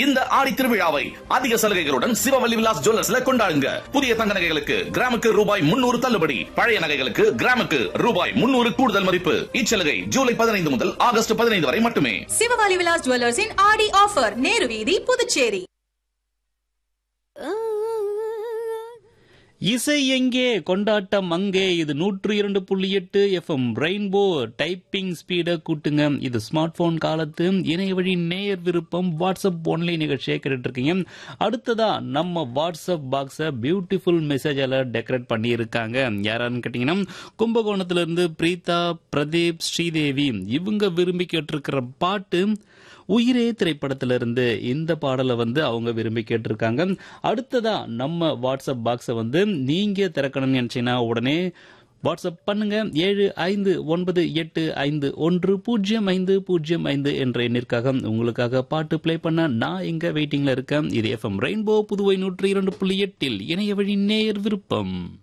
இந்த ஆடி திருவிழாவை அதிக சலுகைகளுடன் சிவவல்லி விலாஸ் ஜுவல்லர்ஸ்ல கொண்டாடுங்க புதிய தங்க நகைகளுக்கு கிராமுக்கு ரூபாய் முன்னூறு தள்ளுபடி பழைய நகைகளுக்கு கிராமுக்கு ரூபாய் முன்னூறு கூடுதல் மதிப்பு இச்சலுகை ஜூலை பதினைந்து முதல் ஆகஸ்ட் பதினைந்து வரை மட்டுமே சிவகாலி விலாஸ் ஜுவல்லர்ஸின் ஆடி ஆஃபர் நேரு வீதி புதுச்சேரி இசை எங்கே கொண்டாட்டம் அங்கே இது நூற்று இரண்டு புள்ளி எட்டு எஃப்எம் ரெயின்போ டைப்பிங் ஸ்பீடை கூட்டுங்க இது ஸ்மார்ட் போன் காலத்து இணைய வழி நேயர் விருப்பம் வாட்ஸ்அப் ஒன்லைன் நிகழ்ச்சியை கேட்டுட்டு இருக்கீங்க அடுத்ததா நம்ம வாட்ஸ்அப் பாக்ஸை பியூட்டிஃபுல் மெசேஜால டெக்கரேட் பண்ணியிருக்காங்க யாரான்னு கேட்டீங்கன்னா கும்பகோணத்துல இருந்து பிரீதா பிரதீப் ஸ்ரீதேவி இவங்க விரும்பி கேட்டிருக்கிற பாட்டு உயிரே திரைப்படத்திலிருந்து இந்த பாடலை வந்து அவங்க விரும்பி கேட்டிருக்காங்க அடுத்ததா நம்ம வாட்ஸ்அப் பாக்ஸை வந்து நீங்க திறக்கணும்னு நினைச்சீங்கன்னா உடனே வாட்ஸ்அப் பண்ணுங்க ஏழு ஐந்து ஒன்பது எட்டு ஐந்து ஒன்று பூஜ்ஜியம் ஐந்து பூஜ்ஜியம் ஐந்து என்ற எண்ணிற்காக உங்களுக்காக பாட்டு ப்ளே பண்ண நான் எங்க வெயிட்டிங்ல இருக்கேன் இது எஃப்எம் ரெயின்போ புதுவை நூற்றி இரண்டு புள்ளி எட்டில் இணைய வழி நேயர் விருப்பம்